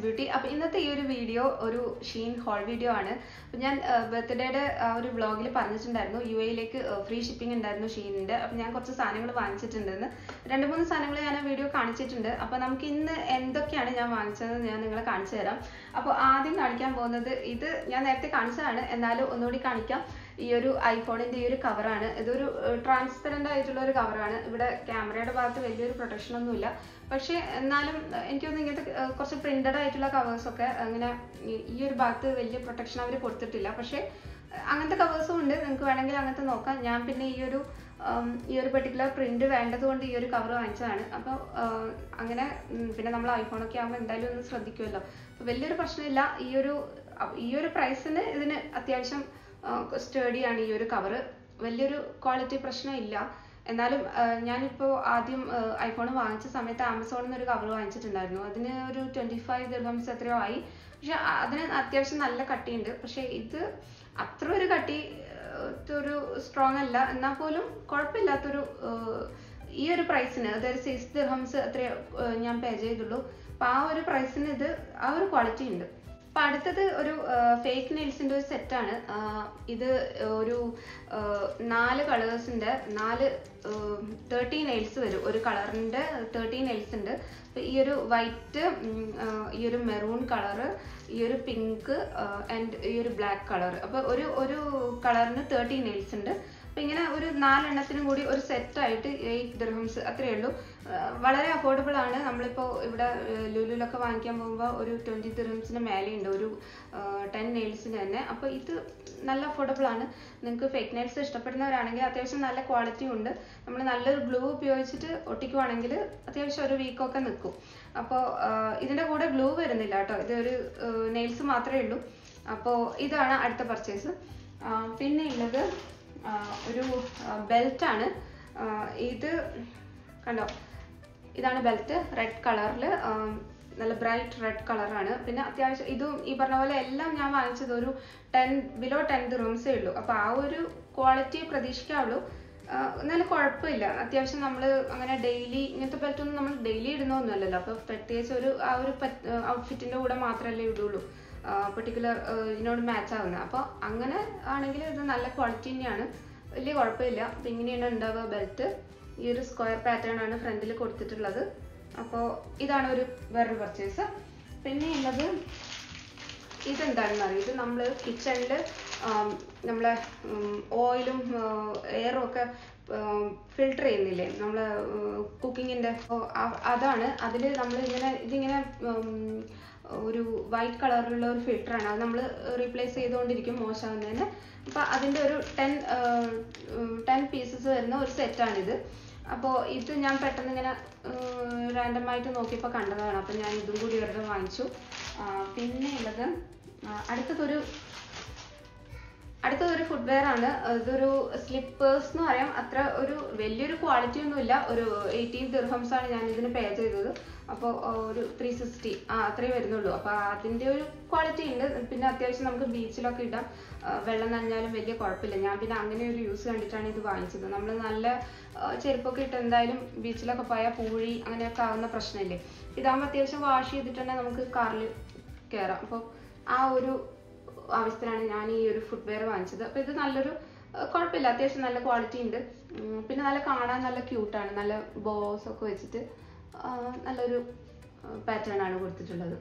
beauty അപ്പോൾ ഇന്നത്തെ ഈ ഒരു വീഡിയോ ഒരു ഷീൻ ഹോൾ വീഡിയോ ആണ് അപ്പോൾ ഞാൻ ബർത്ത്ഡേയുടെ ആ ഒരു വ്ളോഗിൽ പറഞ്ഞിട്ടുണ്ടായിരുന്നു യു എയിലേക്ക് ഫ്രീ ഷിപ്പിംഗ് ഉണ്ടായിരുന്നു ഷീനിൻ്റെ അപ്പോൾ ഞാൻ കുറച്ച് സാധനങ്ങൾ വാങ്ങിച്ചിട്ടുണ്ടെന്ന് രണ്ട് മൂന്ന് സാധനങ്ങൾ ഞാൻ ആ വീഡിയോ കാണിച്ചിട്ടുണ്ട് അപ്പോൾ നമുക്ക് ഇന്ന് എന്തൊക്കെയാണ് ഞാൻ വാങ്ങിച്ചതെന്ന് ഞാൻ നിങ്ങളെ കാണിച്ചു തരാം അപ്പോൾ ആദ്യം കാണിക്കാൻ പോകുന്നത് ഇത് ഞാൻ നേരത്തെ കാണിച്ചതാണ് എന്നാലും ഒന്നുകൂടി കാണിക്കാം ഈ ഒരു ഐഫോണിന്റെ ഈ ഒരു കവറാണ് ഇതൊരു ട്രാൻസ്പെറന്റ് ആയിട്ടുള്ള ഒരു കവറാണ് ഇവിടെ ക്യാമറയുടെ ഭാഗത്ത് വലിയൊരു പ്രൊട്ടക്ഷൻ ഒന്നുമില്ല പക്ഷേ എന്നാലും എനിക്ക് തോന്നുന്നു ഇങ്ങനത്തെ ഏർ കുറച്ച് പ്രിന്റഡ് ആയിട്ടുള്ള കവേഴ്സ് ഒക്കെ അങ്ങനെ ഈ- ഈ ഒരു ഭാഗത്ത് വലിയ പ്രൊട്ടക്ഷൻ അവർ കൊടുത്തിട്ടില്ല പക്ഷേ ഏർ അങ്ങനത്തെ കവേഴ്സും ഉണ്ട് നിങ്ങൾക്ക് വേണമെങ്കിൽ അങ്ങനത്തെ നോക്കാം ഞാൻ പിന്നെ ഈ ഒരു ഉം, ഈ ഒരു പെർട്ടിക്കുലർ പ്രിന്റ് വേണ്ടത് കൊണ്ട് ഈ ഒരു കവർ വാങ്ങിച്ചതാണ് അപ്പോൾ അങ്ങനെ ഉം, പിന്നെ നമ്മൾ ഐഫോണൊക്കെ ആകുമ്പോൾ എന്തായാലും ഒന്ന് ശ്രദ്ധിക്കുമല്ലോ അപ്പോൾ വലിയൊരു പ്രശ്നമില്ല ഈ ഒരു അ- ഈ ഒരു പ്രൈസിന് ഇതിന് അത്യാവശ്യം സ്റ്റേഡിയാണ് ഈ ഒരു കവറ് വലിയൊരു ക്വാളിറ്റി പ്രശ്നമില്ല എന്നാലും ഞാനിപ്പോൾ ആദ്യം ഐഫോൺ വാങ്ങിച്ച സമയത്ത് ആമസോണിൽ നിന്ന് ഒരു കവർ വാങ്ങിച്ചിട്ടുണ്ടായിരുന്നു അതിന് ഒരു ട്വൻറ്റി ഫൈവ് ദിർഹംസ് എത്രയോ ആയി പക്ഷെ അ- അതിന് അത്യാവശ്യം നല്ല കട്ടിയുണ്ട് പക്ഷെ ഇത് അത്ര ഒരു കട്ടി ഏർ, ഒരു സ്ട്രോങ് അല്ല എന്നാൽ പോലും കുഴപ്പമില്ലാത്തൊരു ഏർ, ഈ ഒരു പ്രൈസിന് അതായത് സിക്സ് ദിർഹംസ് അത്രേ ഏർ, ഞാൻ പേ ചെയ്തുള്ളൂ അപ്പോൾ ആ ഒരു പ്രൈസിന് ഇത് ആ ഒരു ക്വാളിറ്റി ഉണ്ട് അപ്പൊ അടുത്തത് ഒരു ഫേക്ക് നെയിൽസിന്റെ ഒരു സെറ്റാണ് ഇത് ഒരു ആ, നാല് കളേഴ്സിന്റെ നാല് തേർട്ടി നെയിൽസ് വരും ഒരു കളറിന്റെ തേർട്ടി നെയിൽസ് ഉണ്ട് അപ്പൊ ഈ ഒരു വൈറ്റ് ഈ ഒരു മെറൂൺ കളറ് ഈ ഒരു പിങ്ക് ആൻഡ് ഈ ഒരു ബ്ലാക്ക് കളർ അപ്പൊ ഒരു ഒരു കളറിന് തേർട്ടി നെയിൽസ് ഉണ്ട് അപ്പൊ ഇങ്ങനെ ഒരു നാലെണ്ണത്തിനും കൂടി ഒരു സെറ്റ് ആയിട്ട് എയ്റ്റ് ദിർഹംസ് അത്രയേ ഉള്ളൂ ആ, വളരെ അഫോർഡബിൾ ആണ് നമ്മളിപ്പോൾ ഇവിടെ ലുലുലൊക്കെ വാങ്ങിക്കാൻ പോകുമ്പോൾ ഒരു ട്വൻറ്റി ദിർഹംസിന് മേലെയുണ്ട് ഒരു ടെൻ നെയിൽസിന് തന്നെ അപ്പോൾ ഇത് നല്ല അഫോർഡബിൾ ആണ് നിങ്ങൾക്ക് ഫേക്ക് നെയിൽസ് ഇഷ്ടപ്പെടുന്നവരാണെങ്കിൽ അത്യാവശ്യം നല്ല ക്വാളിറ്റി ഉണ്ട് നമ്മൾ നല്ലൊരു ഗ്ലൂ ഉപയോഗിച്ചിട്ട് ഒട്ടിക്കുവാണെങ്കിൽ അത്യാവശ്യം ഒരു വീക്കൊക്കെ നിൽക്കും അപ്പോൾ ഇതിൻ്റെ കൂടെ ഗ്ലൂ വരുന്നില്ല കേട്ടോ ഇതൊരു നെയിൽസ് മാത്രമേ ഉള്ളൂ അപ്പോൾ ഇതാണ് അടുത്ത പർച്ചേസ് പിന്നെ ഉള്ളത് ആ, ഒരു ബെൽറ്റ് ആണ് ആ, ഇത് കണ്ടോ ഇതാണ് ബെൽറ്റ് റെഡ് കളറിൽ നല്ല ബ്രൈറ്റ് റെഡ് കളറാണ് പിന്നെ അത്യാവശ്യം ഇതും ഈ പറഞ്ഞ പോലെ എല്ലാം ഞാൻ വാങ്ങിച്ചത് ഒരു ടെൻ ബിലോ ടെൻ റൂംസേ ഉള്ളൂ അപ്പോൾ ആ ഒരു ക്വാളിറ്റി പ്രതീക്ഷിക്കാവുള്ളൂ ആ, എന്നാലും കുഴപ്പമില്ല അത്യാവശ്യം നമ്മൾ അങ്ങനെ ഡെയിലി ഇങ്ങനത്തെ ബെൽറ്റ് ഒന്നും നമ്മൾ ഡെയിലി ഇടുന്നൊന്നുമല്ലല്ലോ അപ്പോൾ പ്രത്യേകിച്ച് ഒരു ആ ഒരു ഔട്ട്ഫിറ്റിൻ്റെ കൂടെ മാത്രമല്ലേ ഇടുള്ളൂ പെർട്ടിക്കുലർ ഇതിനോട് മാച്ച് ആവുന്നത് അപ്പോൾ അങ്ങനെ ആണെങ്കിൽ ഇത് നല്ല ക്വാളിറ്റി തന്നെയാണ് വലിയ കുഴപ്പമില്ല അപ്പം ഇങ്ങനെയാണ് ഉണ്ടാവുക ബെൽറ്റ് ഈ ഒരു സ്ക്വയർ പാറ്റേൺ ആണ് ഫ്രണ്ടിൽ കൊടുത്തിട്ടുള്ളത് അപ്പോൾ ഇതാണ് ഒരു വേറൊരു പർച്ചേസ് പിന്നെ ഉള്ളത് ഇതെന്താണെന്ന് അറിയാം ഇത് നമ്മൾ കിച്ചണിൽ നമ്മളെ ഓയിലും എയറും ഒക്കെ ഫിൽട്ടർ ചെയ്യുന്നില്ലേ നമ്മൾ കുക്കിങ്ങിൻ്റെ അതാണ് അതിൽ നമ്മൾ ഇങ്ങനെ ഇതിങ്ങനെ ഉം, ഒരു വൈറ്റ് കളറിലുള്ള ഒരു ഫിൽറ്ററാണ് അത് നമ്മൾ റീപ്ലേസ് ചെയ്തുകൊണ്ടിരിക്കും മോശമാകുന്നതിന് അപ്പോൾ അതിൻ്റെ ഒരു ടെൻ ടെൻ പീസസ് വരുന്ന ഒരു സെറ്റാണിത് അപ്പോൾ ഇത് ഞാൻ പെട്ടെന്ന് ഇങ്ങനെ റാൻഡമായിട്ട് നോക്കിയപ്പോൾ കണ്ടതാണ് അപ്പോൾ ഞാൻ ഇതും കൂടി ഒരെണ്ണം വാങ്ങിച്ചു ആ, പിന്നെ ഉള്ളത് ആ, അടുത്തതൊരു അടുത്തതൊരു ഫുട്വെയർ ആണ് ഇതൊരു സ്ലിപ്പേഴ്സ് എന്ന് പറയാം അത്ര ഒരു വലിയൊരു ക്വാളിറ്റി ഒന്നുമില്ല ഒരു എയ്റ്റീൻ ദിർഹംസ് ആണ് ഞാൻ ഇതിന് പേ ചെയ്തത് അപ്പോൾ ഒരു ത്രീ സിക്സ്റ്റി ആ അത്രേ വരുന്നുള്ളൂ അപ്പോൾ അതിൻ്റെ ഒരു ക്വാളിറ്റി ഉണ്ട് പിന്നെ അത്യാവശ്യം നമുക്ക് ബീച്ചിലൊക്കെ ഇടാം ആ, വെള്ളം നനഞ്ഞാലും വലിയ കുഴപ്പമില്ല ഞാൻ പിന്നെ അങ്ങനെ ഒരു യൂസ് കണ്ടിട്ടാണ് ഇത് വാങ്ങിച്ചത് നമ്മൾ നല്ല ആ, ചെരുപ്പൊക്കെ ഇട്ട് എന്തായാലും ബീച്ചിലൊക്കെ പോയാൽ പൂഴി അങ്ങനെയൊക്കെ ആവുന്ന പ്രശ്നമില്ലേ ഇതാകുമ്പോൾ അത്യാവശ്യം വാഷ് ചെയ്തിട്ടുണ്ടെങ്കിൽ നമുക്ക് കാറിൽ കയറാം അപ്പോൾ ആ ഒരു ആവശ്യത്തിനാണ് ഞാൻ ഈ ഒരു ഫുട്വെയർ വാങ്ങിച്ചത് അപ്പോൾ ഇത് നല്ലൊരു ആ, കുഴപ്പമില്ല അത്യാവശ്യം നല്ല ക്വാളിറ്റി ഉണ്ട് ഉം, പിന്നെ നല്ല കാണാൻ നല്ല ക്യൂട്ടാണ് നല്ല ബോസ് ഒക്കെ വെച്ചിട്ട് ആ, നല്ലൊരു പാറ്റേൺ ആണ് കൊടുത്തിട്ടുള്ളത്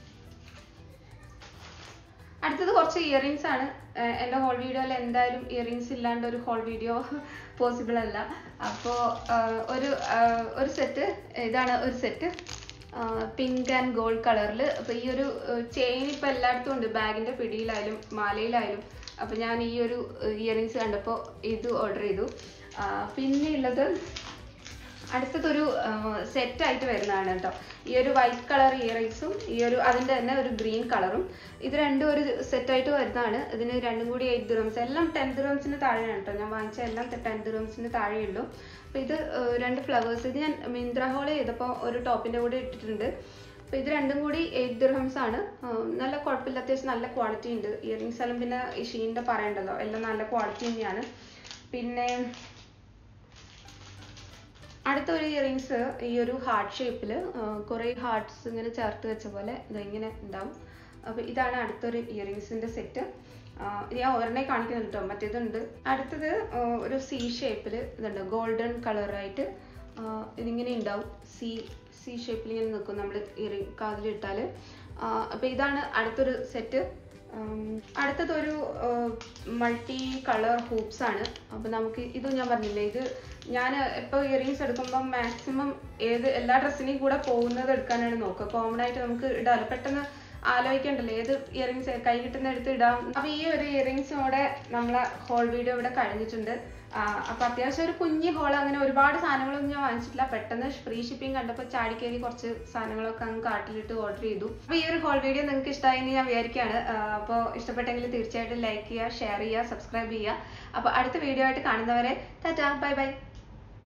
അടുത്തത് കുറച്ച് ഇയറിങ്സ് ആണ് ഏർ എൻ്റെ ഹോൾ വീഡിയോയിൽ എന്തായാലും ഇയറിങ്സ് ഇല്ലാണ്ട് ഒരു ഹോൾ വീഡിയോ പോസിബിൾ അല്ല അപ്പോൾ ഒരു ആഹ് ഒരു സെറ്റ് ഇതാണ് ഒരു സെറ്റ് പിങ്ക് ആൻഡ് ഗോൾഡ് കളറിൽ അപ്പോൾ ഈ ഒരു ചെയിൻ ഇപ്പോൾ എല്ലായിടത്തും ഉണ്ട് ബാഗിൻ്റെ പിടിയിലായാലും മാലയിലായാലും അപ്പോൾ ഞാൻ ഈ ഒരു ഇയറിങ്സ് കണ്ടപ്പോൾ ഇത് ഓർഡർ ചെയ്തു ആഹ് പിന്നെ ഉള്ളത് അടുത്തതൊരു സെറ്റ് ആയിട്ട് വരുന്നതാണ് കേട്ടോ ഈ ഒരു വൈറ്റ് കളർ ഇയറിങ്സും ഈ ഒരു അതിൻ്റെ തന്നെ ഒരു ഗ്രീൻ കളറും ഇത് രണ്ടും ഒരു സെറ്റ് ആയിട്ട് വരുന്നതാണ് ഇതിന് രണ്ടും കൂടി എയ്റ്റ് ദിറംസ് എല്ലാം ടെൻ ദിറംസിന് താഴെയാണ് കേട്ടോ ഞാൻ വാങ്ങിച്ച എല്ലാം ടെൻ ദിറംസിന് താഴെയുള്ളൂ അപ്പോൾ ഇത് ഏർ രണ്ട് ഫ്ലവേഴ്സ് ഇത് ഞാൻ മിന്ത്ര ഹോൾ ചെയ്തപ്പോൾ ഒരു ടോപ്പിൻ്റെ കൂടെ ഇട്ടിട്ടുണ്ട് അപ്പോൾ ഇത് രണ്ടും കൂടി എയ്റ്റ് ദിർഹംസ് ആണ് ആ, നല്ല കുഴപ്പമില്ല അത്യാവശ്യം നല്ല ക്വാളിറ്റി ഉണ്ട് ഇയറിങ്സ് എല്ലാം പിന്നെ ഈ ഷീൻ്റെ പറയണ്ടല്ലോ എല്ലാം നല്ല ക്വാളിറ്റി തന്നെയാണ് പിന്നെ അടുത്ത ഒരു ഇയറിങ്സ് ഈ ഒരു ഹാർട്ട് ഷേപ്പിൽ കുറേ ഹാർട്ട്സ് ഇങ്ങനെ ചേർത്ത് വെച്ച പോലെ ഇത് ഇങ്ങനെ ഉണ്ടാവും അപ്പോൾ ഇതാണ് അടുത്തൊരു ഇയറിങ്സിൻ്റെ സെറ്റ് ഞാൻ ഒരെണ്ണേ കാണിക്കുന്നുണ്ട് കേട്ടോ മറ്റേതുണ്ട് അടുത്തത് ആ, ഒരു സി ഷേപ്പിൽ ഇതുണ്ട് ഗോൾഡൻ കളറായിട്ട് ഇതിങ്ങനെ ഉണ്ടാവും സി സി ഷേപ്പിൽ ഇങ്ങനെ നിൽക്കും നമ്മൾ ഇയറിങ് കാതിലിട്ടാൽ അപ്പോൾ ഇതാണ് അടുത്തൊരു സെറ്റ് അടുത്തത് ഒരു മൾട്ടി കളർ ഹൂപ്സ് ആണ് അപ്പോൾ നമുക്ക് ഇത് ഞാൻ പറഞ്ഞില്ലേ ഇത് ഞാൻ ഇപ്പോൾ ഇയറിങ്സ് എടുക്കുമ്പോൾ മാക്സിമം ഏത് എല്ലാ ഡ്രസ്സിനെയും കൂടെ പോകുന്നത് എടുക്കാനാണ് നോക്കുക കോമൺ ആയിട്ട് നമുക്ക് ഇടാമല്ലോ പെട്ടെന്ന് ആലോചിക്കണ്ടല്ലോ ഏത് ഇയറിങ്സ് കൈ കിട്ടുന്ന എടുത്ത് ഇടാം അപ്പൊ ഈ ഒരു ഇയറിങ്സോടെ നമ്മളെ ഹോൾ വീഡിയോ ഇവിടെ കഴിഞ്ഞിട്ടുണ്ട് ആ, അപ്പൊ അത്യാവശ്യം ഒരു കുഞ്ഞി ഹോൾ അങ്ങനെ ഒരുപാട് സാധനങ്ങളൊന്നും ഞാൻ വാങ്ങിച്ചിട്ടില്ല പെട്ടെന്ന് ഫ്രീ ഷിപ്പിംഗ് കണ്ടപ്പോൾ ചാടിക്കേറി കുറച്ച് സാധനങ്ങളൊക്കെ അങ്ങ് കാട്ടിലിട്ട് ഓർഡർ ചെയ്തു അപ്പൊ ഈ ഒരു ഹോൾ വീഡിയോ നിങ്ങൾക്ക് ഇഷ്ടമായി എന്ന് ഞാൻ വിചാരിക്കുകയാണ് അപ്പോൾ ഇഷ്ടപ്പെട്ടെങ്കിൽ തീർച്ചയായിട്ടും ലൈക്ക് ചെയ്യുക ഷെയർ ചെയ്യുക സബ്സ്ക്രൈബ് ചെയ്യുക അപ്പോൾ അടുത്ത വീഡിയോ ആയിട്ട് കാണുന്നവരെ ടാറ്റാ ബൈ ബൈ